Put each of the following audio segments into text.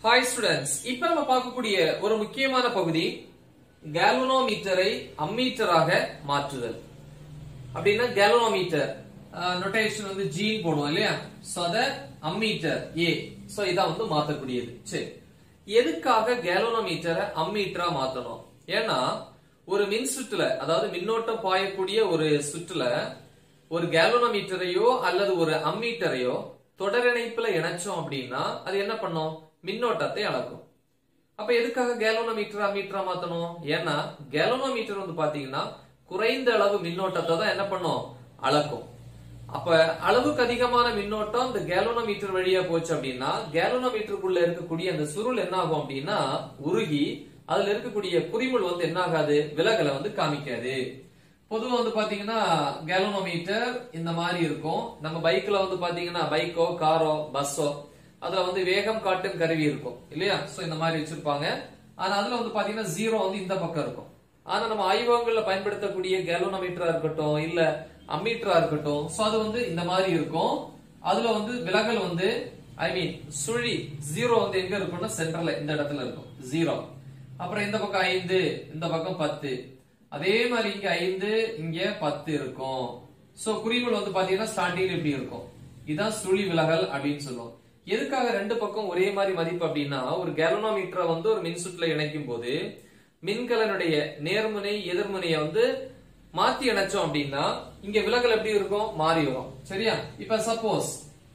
hi students இப்ப நம்ம பார்க்கக்கூடிய ஒரு முக்கியமான பகுதி கேல்வனோமீட்டரை அம்மீட்டராக மாற்றுதல் அப்படின்னா கேல்வனோமீட்டர் நொட்டேஷன் வந்து ஜீன் போடுவோம் இல்லையா சோ அத அம்மீட்டர் ஏ சோ இதான் வந்து மாத்தக்கூடியது சரி எதுக்காக கேல்வனோமீட்டரை அம்மீட்டரா மாத்தணும் ஏன்னா ஒரு மின் சுற்றுல அதாவது மின்னோட்டம் பாயக்கூடிய ஒரு சுற்றுல ஒரு கேல்வனோமீட்டரையோ அல்லது ஒரு அம்மீட்டரையோ தொடரிணைப்புல இணைச்சோம் அப்படின்னா அது என்ன பண்ணும் மின்னோட்டத்தை அளக்கும் அப்ப எதுக்காக கேலோனோமீட்டர் அம்மீட்டரா மாத்தணும் ஏன்னா கேலோனோமீட்டர் வந்து பாத்தீங்கன்னா குறைந்த அளவு மின்னோட்டத்தை தான் என்ன பண்ணும் அளக்கும் அப்ப அளவுக்கு அதிகமான மின்னோட்டம் இந்த கேலோனோமீட்டர் வழியா போச்சு அப்படின்னா கேலோனோமீட்டருக்குள்ள இருக்கக்கூடிய அந்த சுருள் என்ன ஆகும் அப்படின்னா உருகி அதுல இருக்கக்கூடிய குறிமுள் வந்து என்ன ஆகாது விலகலை வந்து காமிக்காது பொதுவா வந்து பாத்தீங்கன்னா கேலோனோமீட்டர் இந்த மாதிரி இருக்கும் நம்ம பைக்ல வந்து பாத்தீங்கன்னா பைக்கோ காரோ பஸ்ஸோ அதுல வந்து வேகம் காட்டும் கருவி இருக்கும் இல்லையா சோ இந்த மாதிரி வச்சிருப்பாங்க ஆனா அதுல வந்து பாத்தீங்கன்னா ஜீரோ வந்து இந்த பக்கம் இருக்கும் ஆனா நம்ம ஆய்வகங்கள்ல பயன்படுத்தக்கூடிய கேலோனோமீட்டரா இருக்கட்டும் இல்ல அம்மீட்டரா இருக்கட்டும் சோ அது வந்து இந்த மாதிரி இருக்கும் அதுல வந்து விலகல் வந்து ஐ மீன் சுழி ஜீரோ வந்து எங்க இருக்கும்னா சென்டர்ல இந்த இடத்துல இருக்கும் ஜீரோ அப்புறம் இந்த பக்கம் ஐந்து இந்த பக்கம் பத்து அதே மாதிரி இங்க ஐந்து இங்க பத்து இருக்கும் சோ குறிமுள் வந்து பாத்தீங்கன்னா ஸ்டார்டிங் இப்படி இருக்கும் இதான் சுழி விலகல் அப்படின்னு சொல்லுவோம் எதுக்காக ரெண்டு பக்கம் ஒரே மாதிரி மதிப்பு அப்படின்னா ஒரு கேலனோமீட்டரை வந்து ஒரு மின்சுற்றுல இணைக்கும் போது மின்கலனுடைய நேர்முனை எதிர்முனையை வந்து மாத்தி இணைச்சோம் அப்படின்னா இங்க விலகல் எப்படி இருக்கும் மாறி வரும் சரியா இப்ப சப்போஸ்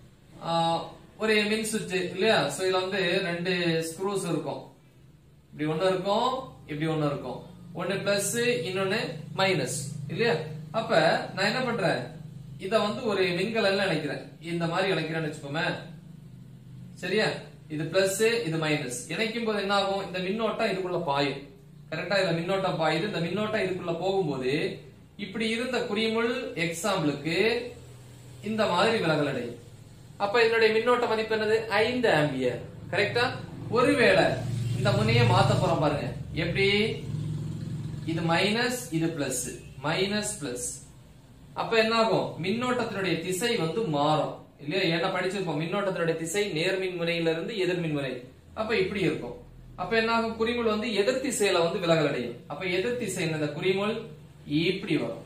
ஒரு மின் சுற்று இல்லையா சோ இதுல வந்து ரெண்டு ஸ்க்ரூஸ் இருக்கும் இப்படி ஒண்ணு இருக்கும் இப்படி ஒண்ணு இருக்கும் ஒன்னு பிளஸ் இன்னொன்னு மைனஸ் இல்லையா அப்ப நான் என்ன பண்றேன் இத வந்து ஒரு மின்கலன்ல இணைக்கிறேன் இந்த மாதிரி இணைக்கிறேன்னு வச்சுக்கோமே சரியா இது பிளஸ் இது மைனஸ் இணைக்கும் போது என்ன ஆகும் இந்த மின்னோட்டம் இதுக்குள்ள பாயும் கரெக்டா இதுல மின்னோட்டம் பாயுது இந்த மின்னோட்டம் இதுக்குள்ள போகும்போது இப்படி இருந்த குறிமுள் எக்ஸாம்பிளுக்கு இந்த மாதிரி விலகல் அடையும் அப்ப இதனுடைய மின்னோட்ட மதிப்பு என்னது ஐந்து ஆம்பியர் கரெக்டா ஒருவேளை இந்த முனைய மாத்த போறோம் பாருங்க எப்படி இது மைனஸ் இது பிளஸ் மைனஸ் பிளஸ் அப்ப என்ன ஆகும் மின்னோட்டத்தினுடைய திசை வந்து மாறும் இல்லையா என்ன படிச்சிருப்போம் மின்னோட்டத்தினுடைய திசை நேர்மின் முனையிலிருந்து எதிர்மின் முனை அப்ப இப்படி இருக்கும் அப்ப என்ன ஆகும் குறிமுள் வந்து எதிர் திசையில வந்து விலகல் அடையும் அப்ப எதிர் திசையில் இந்த குறிமுள் இப்படி வரும்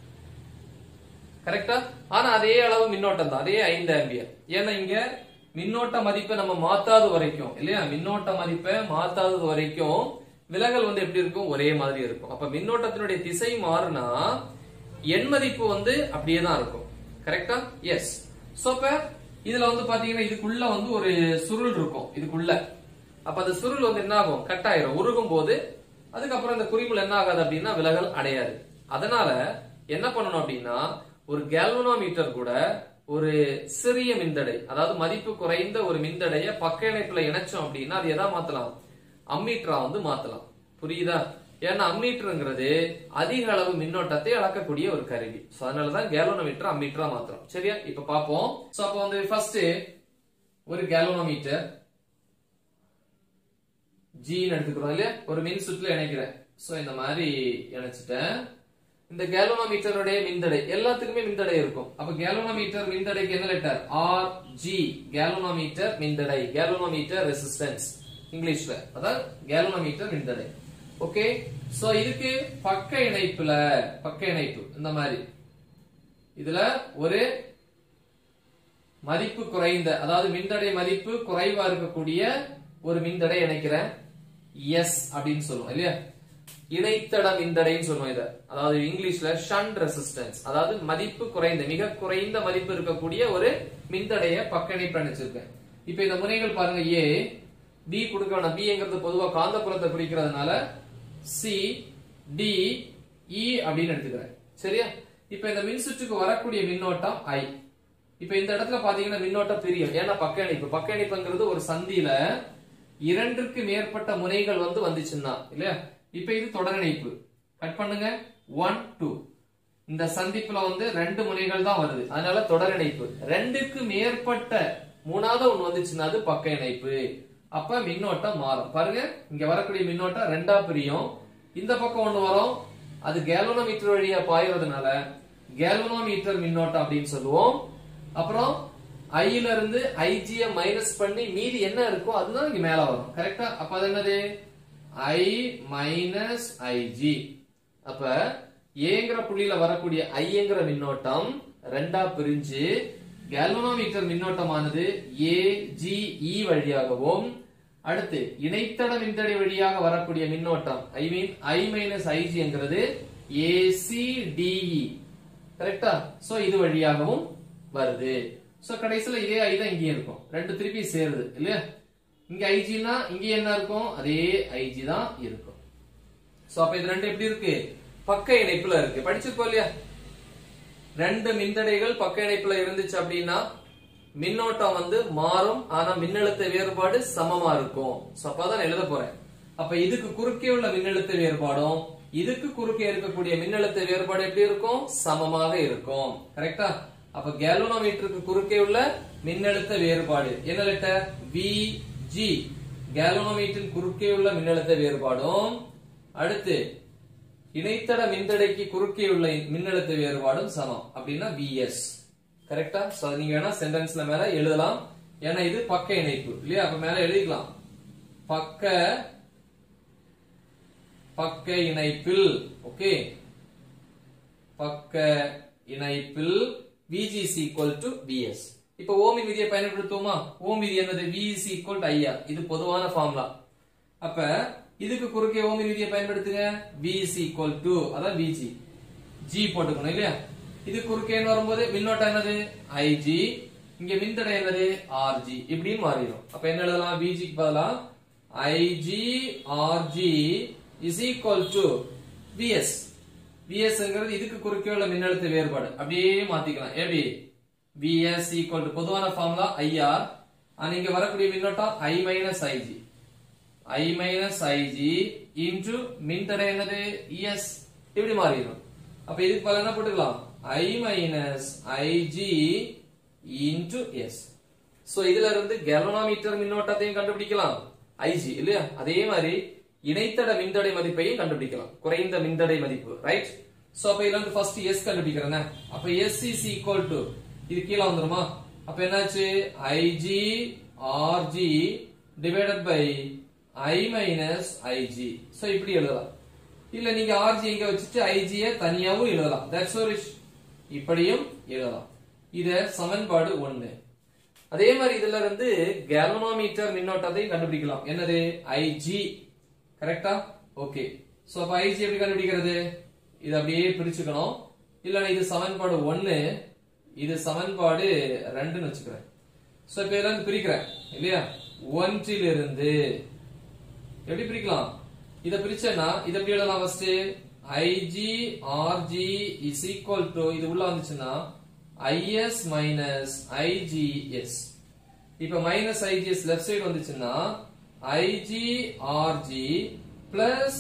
கரெக்டா ஆனா அதே அளவு மின்னோட்டம் தான் அதே ஐந்து ஆம்பியர் ஏன்னா இங்க மின்னோட்ட மதிப்பை நம்ம மாத்தாத வரைக்கும் இல்லையா மின்னோட்ட மதிப்பை மாத்தாதது வரைக்கும் விலகல் வந்து எப்படி இருக்கும் ஒரே மாதிரி இருக்கும் அப்ப மின்னோட்டத்தினுடைய திசை மாறுனா எண் மதிப்பு வந்து அப்படியே தான் இருக்கும் கரெக்டா எஸ் சோ அப்ப இதுல வந்து பாத்தீங்கன்னா இதுக்குள்ள வந்து ஒரு சுருள் இருக்கும் இதுக்குள்ள அப்ப அந்த சுருள் வந்து என்ன ஆகும் கட் ஆயிரும் உருகும் போது அதுக்கப்புறம் இந்த குறிமுள் என்ன ஆகாது அப்படின்னா விலகல் அடையாது அதனால என்ன பண்ணணும் அப்படின்னா ஒரு கேல்வனோமீட்டர் கூட ஒரு சிறிய மின்தடை அதாவது மதிப்பு குறைந்த ஒரு மின்தடைய பக்க இணைப்புல இணைச்சோம் அப்படின்னா அது எதா மாத்தலாம் அம்மீட்டரா வந்து மாத்தலாம் புரியுதா ஏன்னா அம்மீட்டருங்கிறது அதிக அளவு மின்னோட்டத்தை அளக்கக்கூடிய ஒரு கருவி சோ அதனாலதான் கேலோனோமீட்டர் அம்மீட்டரா மாத்திரம் சரியா இப்ப பாப்போம் சோ அப்ப வந்து ஃபர்ஸ்ட் ஒரு கேலோனோமீட்டர் ஜின்னு எடுத்துக்கிறோம் இல்லையா ஒரு மின் சுற்றுல இணைக்கிறேன் சோ இந்த மாதிரி இணைச்சிட்டேன் இந்த கேலோனோமீட்டருடைய மின்தடை எல்லாத்துக்குமே மின்தடை இருக்கும் அப்ப கேலோனோமீட்டர் மின்தடைக்கு என்ன லெட்டர் ஆர் ஜி கேலோனோமீட்டர் மின்தடை கேலோனோமீட்டர் ரெசிஸ்டன்ஸ் இங்கிலீஷ்ல அதாவது கேலோனோமீட்டர் மின்தடை ஓகே சோ இதுக்கு பக்க இணைப்புல பக்க இணைப்பு இந்த மாதிரி இதுல ஒரு மதிப்பு குறைந்த அதாவது மின்தடை மதிப்பு குறைவா இருக்கக்கூடிய ஒரு மின்தடை இணைக்கிறேன் எஸ் அப்படின்னு சொல்லுவோம் இல்லையா இணைத்தட மின்தடைன்னு சொல்லுவோம் இத அதாவது இங்கிலீஷ்ல ஷண்ட் ரெசிஸ்டன்ஸ் அதாவது மதிப்பு குறைந்த மிக குறைந்த மதிப்பு இருக்கக்கூடிய ஒரு மின்தடைய பக்க இணைப்பு அணைச்சிருக்கேன் இப்ப இந்த முனைகள் பாருங்க ஏ பி கொடுக்க வேணாம் பிங்கிறது பொதுவா காந்தப்புலத்தை குறிக்கிறதுனால சி டி இ அப்படின்னு எடுத்துக்கிறேன் சரியா இப்ப இந்த மின் சுற்றுக்கு வரக்கூடிய மின்னோட்டம் ஐ இப்ப இந்த இடத்துல பாத்தீங்கன்னா மின்னோட்டம் பிரியும் ஏன்னா பக்க இணைப்பு பக்க இணைப்புங்கிறது ஒரு சந்தியில இரண்டுக்கு மேற்பட்ட முனைகள் வந்து வந்துச்சுன்னா இல்லையா இப்ப இது தொடர் இணைப்பு கட் பண்ணுங்க ஒன் டூ இந்த சந்திப்புல வந்து ரெண்டு முனைகள் தான் வருது அதனால தொடர் இணைப்பு ரெண்டுக்கு மேற்பட்ட மூணாவது ஒண்ணு வந்துச்சுன்னா அது பக்க இணைப்பு அப்ப மின்னோட்டம் மாறும் பாருங்க இங்க வரக்கூடிய மின்னோட்டம் ரெண்டா பிரியும் இந்த பக்கம் ஒண்ணு வரும் அது கேலோனோமீட்டர் வழியா பாயறதுனால கேல்வனோமீட்டர் மின்னோட்டம் அப்படின்னு சொல்லுவோம் அப்புறம் ஐல இருந்து ஐஜிய மைனஸ் பண்ணி மீதி என்ன இருக்கோ அதுதான் இங்க மேல வரும் கரெக்டா அப்ப அது என்னது ஐ மைனஸ் ஐஜி அப்ப ஏங்கிற புள்ளியில வரக்கூடிய ஐங்கிற மின்னோட்டம் ரெண்டா பிரிஞ்சு கேல்வனோமீட்டர் மின்னோட்டமானது ஏ ஜி இ வழியாகவும் அடுத்து இணைத்தட மின்தடை வழியாக வரக்கூடிய மின்னோட்டம் ஐ மீன் ஐ மைனஸ் ஐஜிங்கிறது ஏசி டிஇ கரெக்டா சோ இது வழியாகவும் வருது சோ கடைசியில இதே ஐ தான் இங்கேயும் இருக்கும் ரெண்டு திருப்பி சேருது இல்லையா இங்க ஐஜினா இங்க என்ன இருக்கும் அதே ஐஜி தான் இருக்கும் சோ அப்ப இது ரெண்டு எப்படி இருக்கு பக்க இணைப்புல இருக்கு படிச்சிருக்கோம் இல்லையா ரெண்டு மின்தடைகள் பக்க இணைப்புல இருந்துச்சு அப்படின்னா மின்னோட்டம் வந்து மாறும் ஆனா மின்னழுத்த வேறுபாடு சமமா இருக்கும் சோ அப்பதான் எழுத போறேன் அப்ப இதுக்கு குறுக்கே உள்ள மின்னழுத்த வேறுபாடும் இதுக்கு குறுக்கே இருக்கக்கூடிய மின்னழுத்த வேறுபாடு எப்படி இருக்கும் சமமாக இருக்கும் கரெக்டா அப்ப கேல்வனோமீட்டருக்கு குறுக்கே உள்ள மின்னழுத்த வேறுபாடு என்ன லெட்டர் வி ஜி கேல்வனோமீட்டரின் குறுக்கே உள்ள மின்னழுத்த வேறுபாடும் அடுத்து இணைத்தட மின்தடைக்கு குறுக்கே உள்ள மின்னழுத்த வேறுபாடும் சமம் அப்படின்னா விஎஸ் கரெக்டா சோ நீங்க வேணா சென்டென்ஸ்ல மேல எழுதலாம் ஏன்னா இது பக்க இணைப்பு இல்லையா அப்ப மேல எழுதிக்கலாம் பக்க பக்க இணைப்பில் ஓகே பக்க இணைப்பில் VG is equal to VS இப்ப ஓமின் விதியை பயன்படுத்துவோமா ஓம் விதி என்னது V is equal to IR இது பொதுவான ஃபார்முலா அப்ப இதுக்கு குறுக்கே ஓமின் விதியை பயன்படுத்துங்க V is equal to அதான் VG G போட்டுக்கணும் இல்லையா இது குறுக்கேன்னு வரும்போது மின்னோட்டம் என்னது IG இங்க மின்தடை என்னது RG இப்படின்னு மாறிடும் அப்ப என்ன எழுதலாம் VG க்கு பதிலா IG RG is equal to VS VSங்கிறது இதுக்கு குறுக்கே உள்ள மின்னழுத்த வேறுபாடு அப்படியே மாத்திக்கலாம் எப்படி VS equal to பொதுவான ஃபார்முலா IR ஆனா இங்க வரக்கூடிய மின்னோட்டம் I minus IG I minus IG into மின்தடை என்னது ES இப்படி மாறிடும் அப்ப இதுக்கு பதிலா என்ன போட்டுக்கலாம் I minus IG into S so இதுல இருந்து கேலனோமீட்டர் மின்னோட்டத்தையும் கண்டுபிடிக்கலாம் IG இல்லையா அதே மாதிரி இணைத்தட மின்தடை மதிப்பையும் கண்டுபிடிக்கலாம் குறைந்த மின்தடை மதிப்பு ரைட் சோ அப்ப இதுல இருந்து ஃபர்ஸ்ட் S கண்டுபிடிக்கிறேன் அப்ப S is equal to இது கீழ வந்துருமா அப்ப என்னாச்சு IG RG divided by I minus IG so இப்படி எழுதலாம் இல்ல நீங்க RG இங்க வச்சுட்டு IG ய தனியாவும் எழுதலாம் தட்ஸ் ஒரு இப்படியும் எழுதலாம் இத சமன்பாடு ஒண்ணு அதே மாதிரி இதுல இருந்து கேலனோமீட்டர் மின்னோட்டத்தையும் கண்டுபிடிக்கலாம் என்னது IG கரெக்டா ஓகே சோ அப்ப IG எப்படி கண்டுபிடிக்கிறது இது அப்படியே பிரிச்சுக்கணும் இல்ல இது சமன்பாடு ஒண்ணு இது சமன்பாடு ரெண்டுன்னு வச்சுக்கிறேன் சோ இப்ப இதுல இருந்து பிரிக்கிறேன் இல்லையா ஒன்றிலிருந்து எப்படி பிரிக்கலாம் இத பிரிச்சேன்னா இத எப்படி எழுதலாம் first IG RG is equal to இது உள்ள வந்துச்சுன்னா IS minus IGS இப்ப மைனஸ் ஐஜிஎஸ் லெஃப்ட் சைடு வந்துச்சுன்னா IG RG plus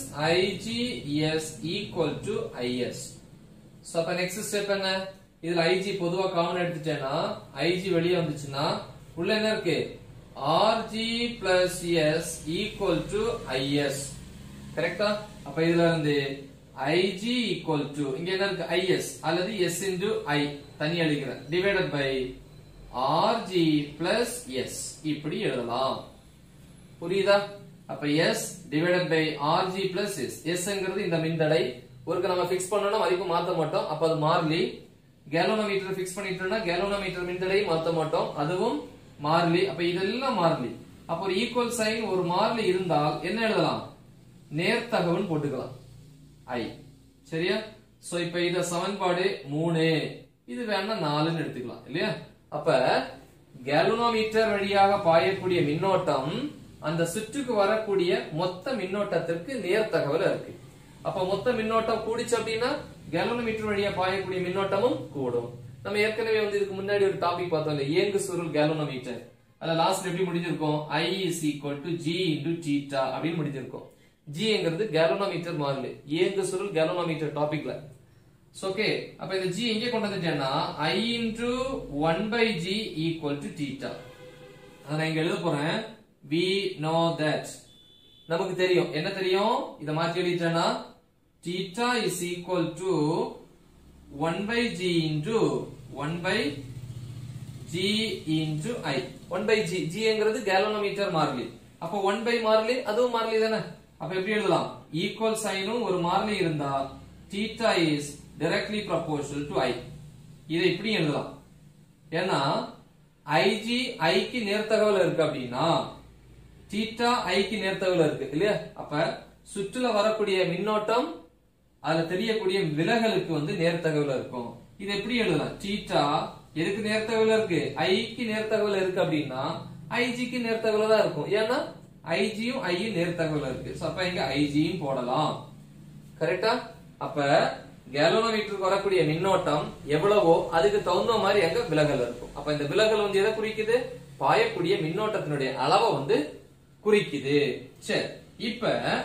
IGS equal to IS so அப்ப நெக்ஸ்ட் ஸ்டெப் என்ன இதுல ஐஜி பொதுவா காமன் எடுத்துட்டேன்னா ஐஜி வெளியே வந்துச்சுன்னா உள்ள என்ன இருக்கு RG plus S equal to IS கரெக்டா அப்ப இதுல இருந்து ஐஜி ஈக்குவல் டு இங்க என்ன இருக்கு ஐஎஸ் அல்லது எஸ் இன்டு ஐ தனி எழுதிக்கிறேன் divided by RG plus S இப்படி எழுதலாம் புரியுதா அப்ப S divided by RG plus S எஸ்ங்கிறது இந்த மின்தடை ஒருக்கு நம்ம பிக்ஸ் பண்ணோம்னா மதிப்பு மாத்த மாட்டோம் அப்ப அது மாறிலி கேலோனோமீட்டர் பிக்ஸ் பண்ணிட்டோம்னா கேலோனோமீட்டர் மின்தடை மாத்த மாட்டோம் அதுவும் மாறிலி அப்ப இதெல்லாம் மாறிலி அப்ப ஒரு ஈக்குவல் சைன் ஒரு மாறிலி இருந்தால் என்ன எழுதலாம் நேர்த்தகவன் போட்டுக்கலாம் ஐ சரியா சோ இப்ப இத சமன்பாடு மூணு இது வேணா நாலுன்னு எடுத்துக்கலாம் இல்லையா அப்ப கேலோனோமீட்டர் வழியாக பாயக்கூடிய மின்னோட்டம் அந்த சுற்றுக்கு வரக்கூடிய மொத்த மின்னோட்டத்திற்கு நேர் தகவல் இருக்கு அப்ப மொத்த மின்னோட்டம் கூடிச்சு அப்படின்னா கேலோனோமீட்டர் வழியா பாயக்கூடிய மின்னோட்டமும் கூடும் நம்ம ஏற்கனவே வந்து இதுக்கு முன்னாடி ஒரு டாபிக் பார்த்தோம் இல்ல இயங்கு சுருள் கேலோனோமீட்டர் அதுல லாஸ்ட் எப்படி முடிஞ்சிருக்கும் I is equal to G into theta அப்படின்னு முடிஞ்சிருக்கும் Gங்கிறது கேலோனோமீட்டர் மாறிலி இயங்கு சுருள் கேலோனோமீட்டர் டாபிக்ல ஓகே அப்ப இந்த G எங்கே கொண்டு வந்துட்டேன்னா I into 1 by G equal to theta அதை நான் இங்க எழுத போறேன் we know that நமக்கு தெரியும் என்ன தெரியும் இத மாத்தி எழுதிட்டேன்னா theta is equal to 1 by G into 1 by G into I one by G ஜிங்கிறது கேலோனோமீட்டர் மாறிலி அப்ப ஒன் பை மாறிலி அதுவும் மாறிலி தானே அப்ப எப்படி எழுதலாம் ஈக்குவல் சைனும் ஒரு மாறிலி இருந்தா theta is directly proportional to i இதை இப்படி எழுதலாம் ஏன்னா ஐஜி ஐக்கு நேர்த்தகவல் இருக்கு அப்படின்னா தீட்டா ஐக்கு நேர்த்தகவல் இருக்கு இல்லையா அப்ப சுற்றுல வரக்கூடிய மின்னோட்டம் அதுல தெரியக்கூடிய விலகலுக்கு வந்து நேர்த்தகவல் இருக்கும் இது எப்படி எழுதலாம் தீட்டா எதுக்கு நேர்த்தகவல் இருக்கு ஐக்கு நேர்த்தகவல் இருக்கு அப்படின்னா ஐஜிக்கு நேர்த்தகவல் தான் இருக்கும் ஏன்னா ஐஜியும் ஐயும் நேர்த்தகவல் இருக்கு So, அப்ப இங்க ஐஜியும் போடலாம் கரெக்டா அப்ப கேலோனோமீட்டருக்கு வரக்கூடிய மின்னோட்டம் எவ்வளவோ அதுக்கு தகுந்த மாதிரி அங்க விலகல் இருக்கும் அப்ப இந்த விலகல் வந்து எதை குறிக்குது பாயக்கூடிய மின்னோட்டத்தினுடைய அளவை வந்து குறிக்குது சரி இப்ப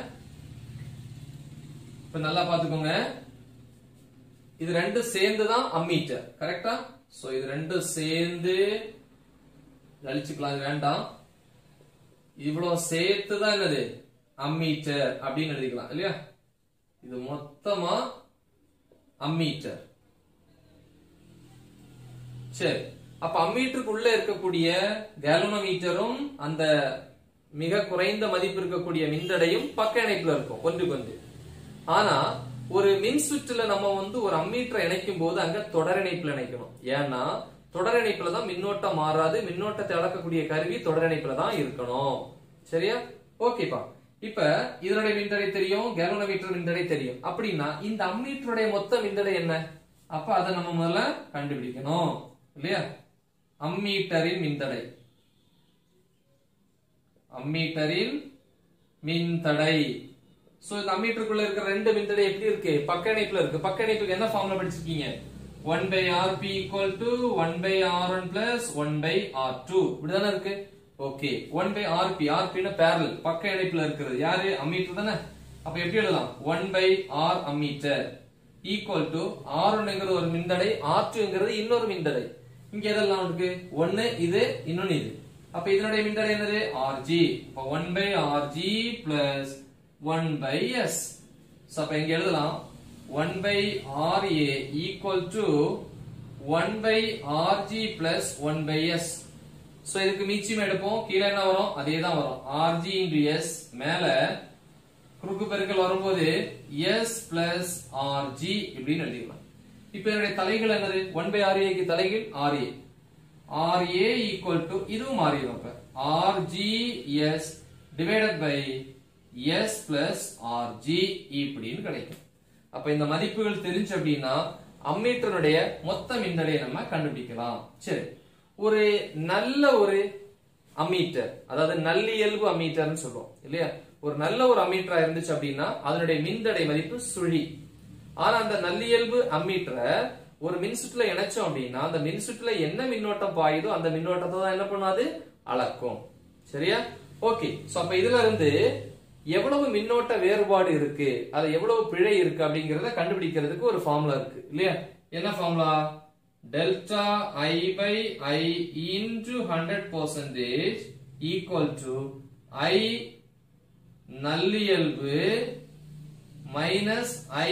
இப்ப நல்லா பாத்துக்கோங்க இது ரெண்டும் சேர்ந்து தான் அம்மீட்டர் கரெக்டா சோ இது ரெண்டும் சேர்ந்து அழிச்சுக்கலாம் இது வேண்டாம் இவ்வளவு சேர்த்து தான் என்னது அம்மீட்டர் அப்படின்னு எழுதிக்கலாம் இல்லையா இது மொத்தமா அம்மீட்டர் சரி அப்ப அம்மீட்டருக்குள்ள இருக்கக்கூடிய கேலோனோமீட்டரும் அந்த மிக குறைந்த மதிப்பு இருக்கக்கூடிய மின்தடையும் பக்க இணைப்புல இருக்கும் ஒன்றுக்கு ஒன்று ஆனா ஒரு மின் சுற்றுல நம்ம வந்து ஒரு அம்மீட்டரை இணைக்கும் போது அங்க தொடர் இணைப்புல இணைக்கணும் ஏன்னா தொடர் இணைப்புல தான் மின்னோட்டம் மாறாது மின்னோட்டத்தை அளக்கக்கூடிய கருவி தொடர் இணைப்புல தான் இருக்கணும் சரியா ஓகேப்பா இப்ப இதனுடைய மின்தடை தெரியும் கேலோனோமீட்டர் மின்தடை தெரியும் அப்படின்னா இந்த அம்மீட்டருடைய மொத்த மின்தடை என்ன அப்ப அதை நம்ம முதல்ல கண்டுபிடிக்கணும் இல்லையா அம்மீட்டரின் மின்தடை அம்மீட்டரின் மின்தடை சோ இந்த அம்மீட்டருக்குள்ள இருக்கிற ரெண்டு மின்தடை எப்படி இருக்கு பக்க இணைப்புல இருக்கு பக்க இணைப்புக்கு என்ன ஃபார்முலா படிச்சிருக்கீங்க one by R P equal to one by R one plus one by R two இப்படிதானே இருக்கு okay one by R P R பின்னு பேரல் பக்க இணைப்புல இருக்கிறது யாரு அம்மீட்டர் தானே அப்ப எப்படி எழுதலாம் one by R ammeter equal to R ஒன்னுங்கிறது ஒரு மின்தடை ஆர் டூங்கிறது இன்னொரு மின்தடை இங்க எதெல்லாம் இருக்கு ஒன்னு இது இன்னொன்னு இது அப்ப இதனுடைய மின்தடை என்னது ஆர்ஜி அப்ப one by RG plus one by S அப்ப இங்க எழுதலாம் one by RA equal to one by RG plus one by S so இதுக்கு மீச்சியம் எடுப்போம் கீழே என்ன வரும் அதே தான் வரும் ஆர்ஜி இன்டு எஸ் மேல குறுக்கு பெருக்கல் வரும்போது எஸ் பிளஸ் ஆர்ஜி இப்படின்னு எழுதிக்கலாம் இப்ப என்னுடைய தலைகள் என்னது ஒன் பை ஆர்ஏக்கு தலைகள் ஆர்ஏ ஆர்ஏ ஈக்குவல் டு இதுவும் மாறிடும் அப்ப RG S divided by S plus RG இப்படின்னு கிடைக்கும் அப்ப இந்த மதிப்புகள் தெரிஞ்சு அப்படின்னா அம்மீட்டருடைய மொத்த மின்தடையை நம்ம கண்டுபிடிக்கலாம் சரி ஒரு நல்ல ஒரு அம்மீட்டர் அதாவது நல்லியல்பு அம்மீட்டர்னு சொல்றோம் இல்லையா ஒரு நல்ல ஒரு அம்மீட்டரா இருந்துச்சு அப்படின்னா அதனுடைய மின்தடை மதிப்பு சுழி ஆனா அந்த நல்லியல்பு அம்மீட்டரை ஒரு மின்சுற்றுல இணைச்சோம் அப்படின்னா அந்த மின்சுற்றுல என்ன மின்னோட்டம் பாயுதோ அந்த மின்னோட்டத்தை தான் என்ன பண்ணாது அளக்கும் சரியா ஓகே சோ அப்ப இதுல இருந்து எவ்வளவு மின்னோட்ட வேறுபாடு இருக்கு அது எவ்வளவு பிழை இருக்கு அப்படிங்கறத கண்டுபிடிக்கிறதுக்கு ஒரு ஃபார்முலா இருக்கு இல்லையா என்ன formula delta I by I into hundred percentage equal to I நல்லியல்பு மைனஸ் ஐ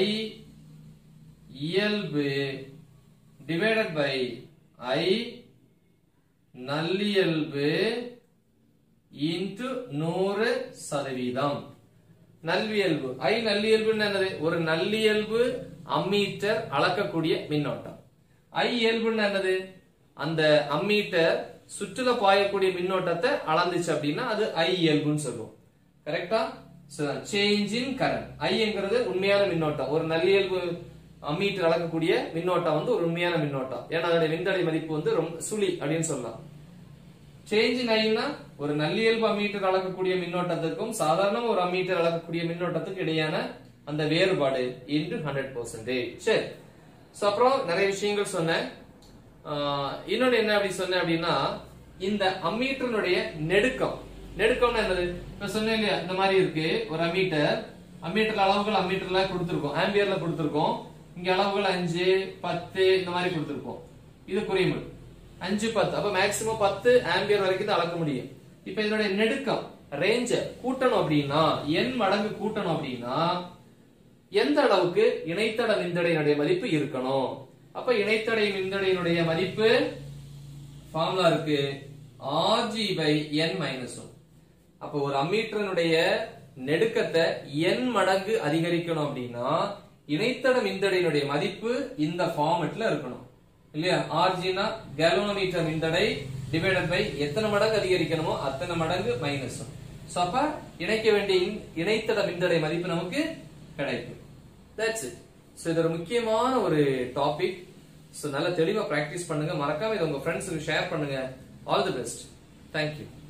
இயல்பு டிவைடட் பை ஐ நல்லியல்பு இன்டு நூறு சதவீதம் நல்வியல்பு ஐ நல்லியல்புன்னு என்னது ஒரு நல்லியல்பு அம்மீட்டர் அளக்கக்கூடிய மின்னோட்டம் ஐ இயல்புன்னு என்னது அந்த அம்மீட்டர் சுற்றுல பாயக்கூடிய மின்னோட்டத்தை அளந்துச்சு அப்படின்னா அது ஐ இயல்புன்னு சொல்லுவோம் கரெக்டா சேஞ்ச் இன் கரண்ட் ஐங்கிறது உண்மையான மின்னோட்டம் ஒரு நல்லியல்பு அம்மீட்டர் அளக்கக்கூடிய மின்னோட்டம் வந்து ஒரு உண்மையான மின்னோட்டம் ஏன்னா அதோட மின்தடை மதிப்பு வந்து ரொம்ப சுழி அப்படின்னு சொல்லலாம் சேஞ்ச் இன் ஐனா ஒரு நல்லியல்பு அம்மீட்டர் அளக்கக்கூடிய மின்னோட்டத்துக்கும் சாதாரண ஒரு அம்மீட்டர் அளக்கக்கூடிய மின்னோட்டத்துக்கு இடையான அந்த வேறுபாடு இன்டு ஹண்ட்ரட் பர்சன்டேஜ் சரி சோ அப்புறம் நிறைய விஷயங்கள் சொன்னேன் ஆஹ் இன்னொன்னு என்ன அப்படி சொன்னேன் அப்படின்னா இந்த அம்மீட்டருடைய நெடுக்கம் நெடுக்கம்னா என்னது இப்ப சொன்னேன் இல்லையா இந்த மாதிரி இருக்கு ஒரு அம்மீட்டர் அம்மீட்டர் அளவுகள் அம்மீட்டர்ல கொடுத்திருக்கோம் ஆம்பியர்ல கொடுத்திருக்கோம் இங்க அளவுகள் அஞ்சு பத்து இந்த மாதிரி கொடுத்திருக்கோம் இது குறிமுள் அஞ்சு பத்து அப்ப மேக்சிமம் பத்து ஆம்பியர் வரைக்கும் தான் அளக்க முடியும் இப்ப இதனுடைய நெடுக்கம் ரேஞ்ச கூட்டணும் அப்படின்னா n மடங்கு கூட்டணும் அப்படின்னா எந்த அளவுக்கு இணைத்தட மின்தடையினுடைய மதிப்பு இருக்கணும் அப்ப இணைத்தடை மின்தடையினுடைய மதிப்பு ஃபார்முலா இருக்கு RG by N minus one அப்போ ஒரு அம்மீட்டரனுடைய நெடுக்கத்தை n மடங்கு அதிகரிக்கணும் அப்படின்னா இணைத்தட மின்தடையினுடைய மதிப்பு இந்த ஃபார்மெட்ல இருக்கணும் இல்லையா ஆர்ஜினா கேலோனோமீட்டர் மின்தடை டிவைடட் பை எத்தனை மடங்கு அதிகரிக்கணுமோ அத்தனை மடங்கு மைனஸ் சோ அப்ப இணைக்க வேண்டிய இன்- இணைத்தட மின்தடை மதிப்பு நமக்கு கிடைக்கும் தட்ஸ் இட் சோ இது ஒரு முக்கியமான ஒரு டாபிக் சோ நல்லா தெளிவா பிராக்டிஸ் பண்ணுங்க மறக்காம இதை உங்க ஃப்ரெண்ட்ஸுக்கு ஷேர் பண்ணுங்க ஆல் தி பெஸ்ட் தேங்க்யூ